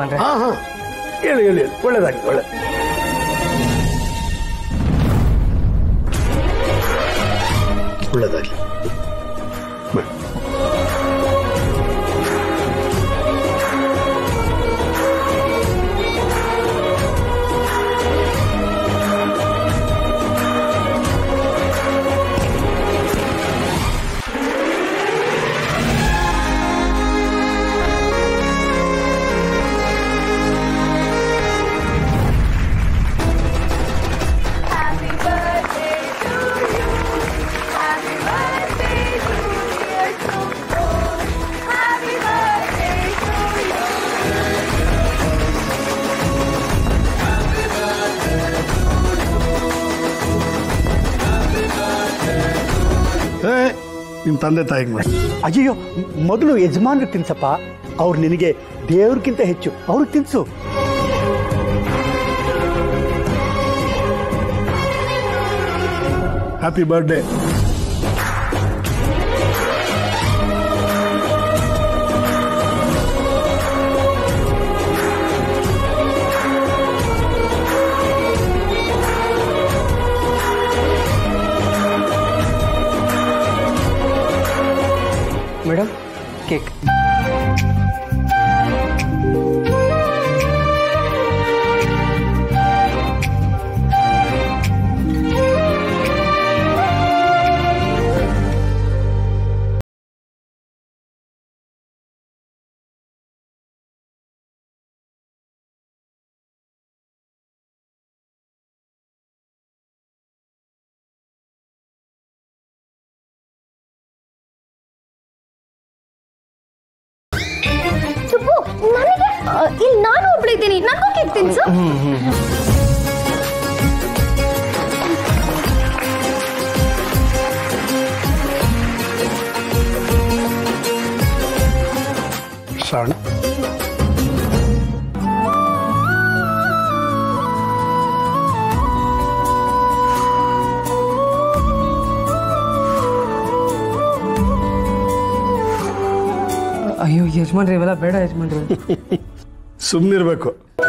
ಯಜಮಾನ್ರೆ ಹಾ ಹಾ ಹೇಳಿ ಹೇಳಿ ಹೇಳಿ. ಒಳ್ಳೇದಾಗಿ ಒಳ್ಳೆ ಒಳ್ಳೇದಾಗಿ ಬನ್ನಿ. Happy birthday to you. Happy birthday to dear Tumpur. Happy birthday to you. ಏ ನಿಮ್ಮ ತಂದೆ ತಾಯಿಗೆ ಮಾಡಿ ಅಯ್ಯೋ ಮೊದಲು ಯಜಮಾನ್ರಿಗೆ ತಿನ್ಸಪ್ಪ ಅವ್ರು ನಿನಗೆ ದೇವ್ರಿಗಿಂತ ಹೆಚ್ಚು ಅವ್ರಿಗೆ ತಿನ್ಸು happy birthday madam cake Subbu ನನಗೆ ಆ, ಇಲ್ಲಿ ನಾನು ಒಬ್ಳಿದ್ದೀನಿ ನನಗೂ ಕೇಕ್ ತಿನ್ಸು ಶ್ರಾವಣ ಅಯ್ಯೋ ಯಜಮಾನ್ರೆ ಇವೆಲ್ಲ ಬೇಡ ಯಜಮಾನ್ರೆ ಸುಮ್ಮನಿರ್ಬೇಕು